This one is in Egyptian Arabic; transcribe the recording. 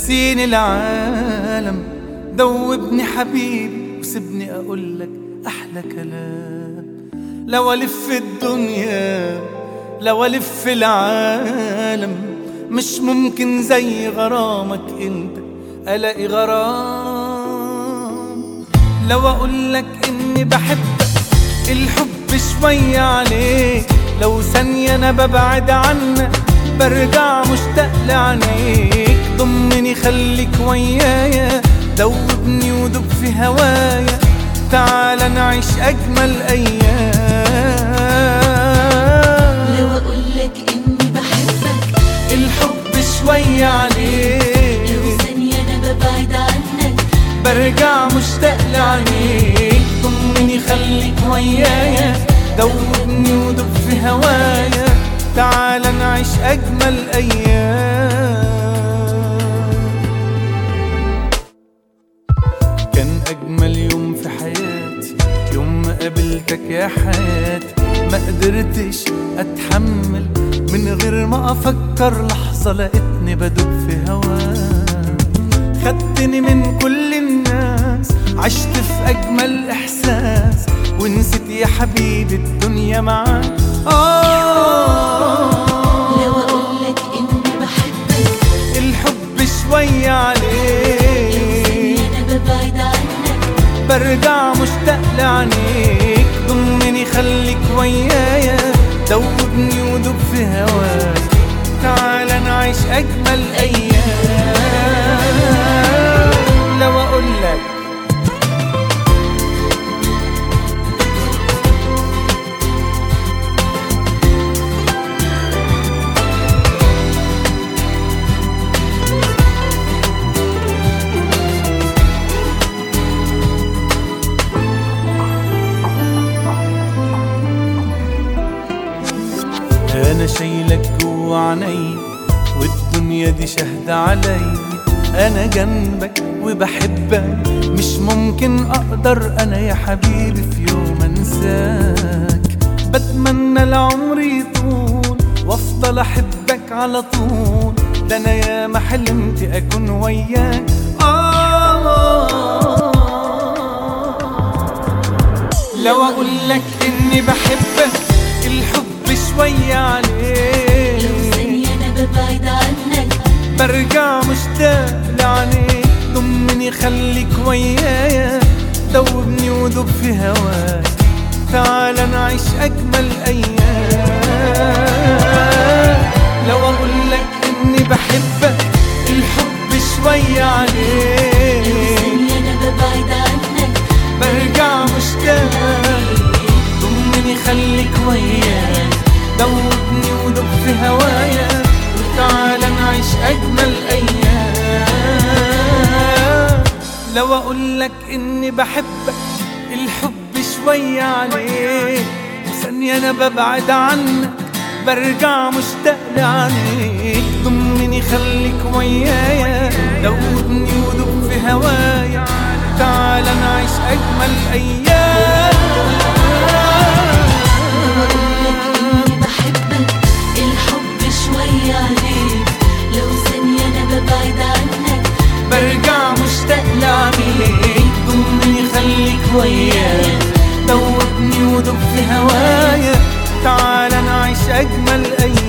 نسيني العالم دوبني حبيبي وسبني اقولك احلى كلام لو الف الدنيا لو الف العالم مش ممكن زي غرامك انت الاقي غرام لو اقولك اني بحبك الحب شوية عليك لو ثانية انا ببعد عنك برجع مشتاق لعينيك ضمني خليك ويايا دوبني ودوب في هوايا تعال نعيش اجمل ايام لو اقولك اني بحبك الحب شوية لو عليك ثانية انا ببعد عنك برجع مشتاق لعينيك ضمني خليك ويايا دوبني ودوب في هوايا تعال نعيش اجمل ايام كان اجمل يوم في حياتي يوم ما قابلتك يا حياتي ما قدرتش اتحمل من غير ما افكر لحظه لقيتني بدوب في هواك خدتني من كل الناس عشت في اجمل احساس ونسيت يا حبيبي الدنيا معاك آه لو اقولك اني بحبك الحب شوية لو عليك ثانية انا ببعد عنك برجع مشتاق لعينيك ضمني خليك ويايا دوبني ودوب في هواك تعال نعيش اجمل ايام لو اقولك انا شايلك جوا عيني والدنيا دي شاهدة علي انا جنبك وبحبك مش ممكن اقدر انا يا حبيبي في يوم انساك بتمنى العمر يطول وافضل احبك على طول ده انا يا ما حلمت اكون وياك آه لو اقولك اني بحبك الحب شوية لو عليك ثانية انا ببعد عنك برجع مشتاق لعينيك ضمني خليك ويايا دوبني ودوب في هواك تعال نعيش اجمل ايام لو اقولك اني بحبك الحب شوية لو عليك ثانية انا ببعد عنك برجع مشتاق ضمني خليك ويايا دوبني ودوب في هوايا وتعال نعيش اجمل ايام لو اقولك اني بحبك الحب شوية عليك ثانية انا ببعد عنك برجع مشتاق لعينيك ضمني خليك ويايا دوبني ودوب في هوايا تعال نعيش اجمل ايام اني بحبك الحب شوية عليك لو ثانية انا ببعد عنك برجع مشتاق لعينيك ضمني خليك ويايا دوبني ودوب في هوايا تعال نعيش اجمل ايام